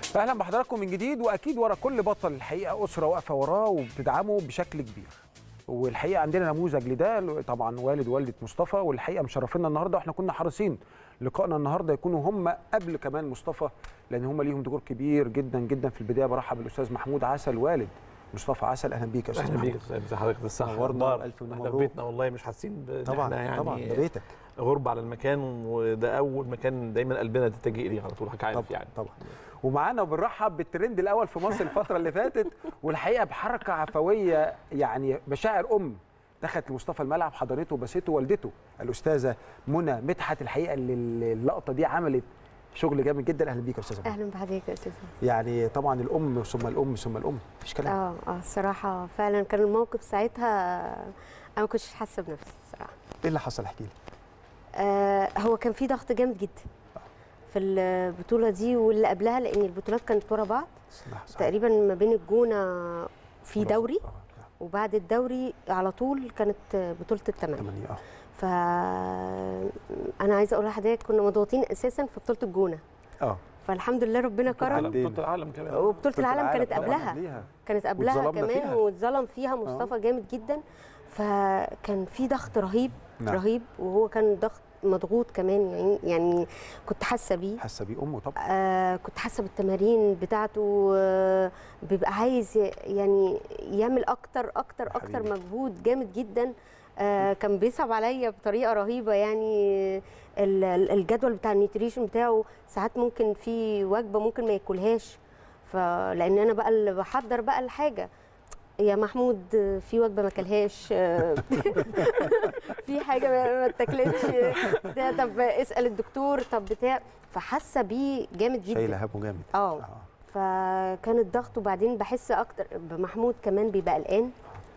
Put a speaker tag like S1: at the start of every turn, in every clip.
S1: اهلا بحضراتكم من جديد واكيد ورا كل بطل الحقيقه اسره واقفه وراه وبتدعمه بشكل كبير والحقيقه عندنا نموذج لده طبعا والد والده مصطفى والحقيقه مشرفينا النهارده واحنا كنا حريصين لقائنا النهارده يكونوا هم قبل كمان مصطفى لان هم ليهم دور كبير جدا جدا في البدايه برحب بالاستاذ محمود عسل والد مصطفى عسل اهلا بيك يا استاذ
S2: اهلا بيك
S1: محمود
S2: يا استاذ حضرتك بالصحه
S1: نورنا
S2: والنور.
S1: ألف
S2: احنا
S1: مبروك.
S2: في بيتنا والله مش حاسين بإن
S1: طبعا
S2: احنا يعني
S1: طبعا ده بيتك
S2: غربة على المكان وده اول مكان دايما قلبنا تتجه ليه على طول حضرتك عارف
S1: طبعا
S2: يعني
S1: طبعا ومعانا وبنرحب بالترند الاول في مصر الفتره اللي فاتت والحقيقه بحركه عفويه يعني مشاعر ام دخلت لمصطفى الملعب حضرته وبسته والدته الاستاذه منى مدحت الحقيقه اللي اللقطه دي عملت شغل جامد جدا اهلا بيك يا استاذه منى
S3: اهلا بحضرتك يا استاذ
S1: يعني طبعا الام ثم الام ثم الام مفيش كلام
S3: اه اه الصراحه فعلا كان الموقف ساعتها انا ما كنتش حاسه بنفسي الصراحه
S1: ايه اللي حصل احكي لي
S3: آه هو كان في ضغط جامد جدا في البطوله دي واللي قبلها لان البطولات كانت ورا بعض
S1: صح صح
S3: تقريبا ما بين الجونه في
S1: خلاص.
S3: دوري
S1: آه،
S3: وبعد الدوري على طول كانت بطوله الثمانيه
S1: تمانية اه
S3: ف انا عايزه اقول لحضرتك كنا مضغوطين اساسا في بطوله الجونه
S1: اه
S3: فالحمد لله ربنا كرم
S2: العالم
S1: عدينا.
S2: بطولة العالم كمان
S3: وبطوله العالم كانت
S1: طبعاً
S3: قبلها
S1: قبليها.
S3: كانت قبلها
S1: واتظلمنا
S3: كمان
S1: فيها.
S3: واتظلم فيها مصطفى جامد جدا فكان في ضغط رهيب
S1: نعم.
S3: رهيب وهو كان ضغط مضغوط كمان يعني يعني كنت حاسه بيه
S1: حاسه بيه امه طبعا
S3: آه كنت حاسه بالتمارين بتاعته آه بيبقى عايز ي- يعني يعمل اكتر اكتر
S1: يا
S3: اكتر
S1: حبيبي.
S3: مجهود جامد جدا آه كان بيصعب عليا بطريقه رهيبه يعني ال- ال- الجدول بتاع النيوتريشن بتاعه ساعات ممكن في وجبه ممكن ما ياكلهاش فلان انا بقى اللي بحضر بقى الحاجه يا محمود آه، في وجبه ما اكلهاش آه، في حاجه ما ما اتاكلتش بتاع، طب اسال الدكتور طب بتاع فحاسه بيه جامد جدا
S1: شايله همه جامد
S3: اه فكان الضغط وبعدين بحس اكتر بمحمود كمان بيبقى قلقان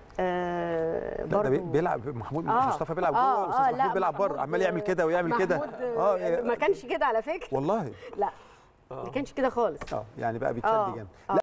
S3: آه
S1: لا ده بي-
S3: برضو
S1: بيلعب محمود
S3: آه.
S1: مصطفى بيلعب
S3: آه،
S1: جوه الاستاذ
S3: آه،
S1: محمود
S3: لا،
S1: بيلعب بره
S3: محمود-
S1: عمال يعمل كده ويعمل كده
S3: محمود
S1: اه
S3: آه ما كانش كده على فكره
S1: والله
S3: لا ما كانش كده خالص
S1: اه يعني بقى بيتشد
S3: آه،
S1: جامد
S3: آه.
S1: لا